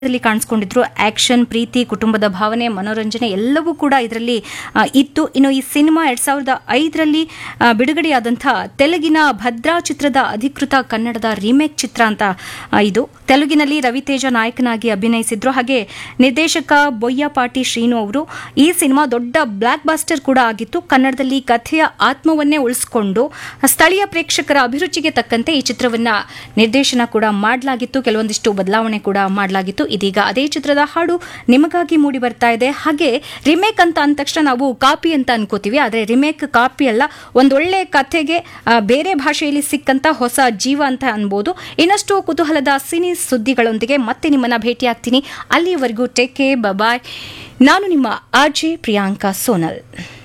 ಇದರಲ್ಲಿ ಕಾಣಿಸ್ಕೊಂಡಿದ್ರು ಆಕ್ಷನ್ ಪ್ರೀತಿ ಕುಟುಂಬದ ಭಾವನೆ ಮನೋರಂಜನೆ ಎಲ್ಲವೂ ಕೂಡ ಇದರಲ್ಲಿ ಆ, ಇತ್ತು ಇನ್ನು ಈ ಸಿನಿಮಾ ಎರಡ್ ಸಾವಿರದ ಐದರಲ್ಲಿ ಆ, ಬಿಡುಗಡೆಯಾದಂತಹ ತೆಲುಗಿನ ಭದ್ರಾ ಚಿತ್ರದ ಅಧಿಕೃತ ಕನ್ನಡದ ರೀಮೇಕ್ ಚಿತ್ರ ಅಂತ ಆ, ಇದು ತೆಲುಗಿನಲ್ಲಿ ರವಿತೇಜ ನಾಯಕನಾಗಿ ಅಭಿನಯಿಸಿದ್ರು ಹಾಗೆ ನಿರ್ದೇಶಕ ಬೊಯ್ಯಪಾಟಿ ಶ್ರೀನು ಅವರು ಈ ಸಿನಿಮಾ ದೊಡ್ಡ ಬ್ಲಾಕ್ ಬಾಸ್ಟರ್ ಕೂಡ ಆಗಿತ್ತು ಕನ್ನಡದಲ್ಲಿ ಕಥೆಯ ಆತ್ಮವನ್ನೇ ಉಳಿಸಿಕೊಂಡು ಸ್ಥಳೀಯ ಪ್ರೇಕ್ಷಕರ ಅಭಿರುಚಿಗೆ ತಕ್ಕಂತೆ ಈ ಚಿತ್ರವನ್ನ ನಿರ್ದೇಶನ ಕೂಡ ಮಾಡಲಾಗಿತ್ತು ಕೆಲವೊಂದಿಷ್ಟು ಬದಲಾವಣೆ ಕೂಡ ಮಾಡಲಾಗಿತ್ತು ಇದೀಗ ಅದೇ ಚಿತ್ರದ ಹಾಡು ನಿಮಗಾಗಿ ಮೂಡಿ ಬರ್ತಾ ಇದೆ ಹಾಗೆ ರಿಮೇಕ್ ಅಂತ ಅಂದ ತಕ್ಷಣ ನಾವು ಕಾಪಿ ಅಂತ ಅನ್ಕೋತೀವಿ ಆದರೆ ರಿಮೇಕ್ ಕಾಪಿ ಅಲ್ಲ ಒಂದೊಳ್ಳೆ ಕಥೆಗೆ ಆ, ಬೇರೆ ಭಾಷೆಯಲ್ಲಿ ಸಿಕ್ಕಂತ ಹೊಸ ಜೀವ ಅಂತ ಅನ್ಬೋದು ಇನ್ನಷ್ಟು ಕುತೂಹಲದ ಸಿನಿ ಸುದ್ದಿಗಳೊಂದಿಗೆ ಮತ್ತೆ ನಿಮ್ಮನ್ನ ಭೇಟಿಯಾಗ್ತೀನಿ ಅಲ್ಲಿಯವರೆಗೂ ಟೇಕ್ ಕೇ ಬಾಯ್ ನಾನು ನಿಮ್ಮ ಆರ್ಜೆ ಪ್ರಿಯಾಂಕಾ ಸೋನಲ್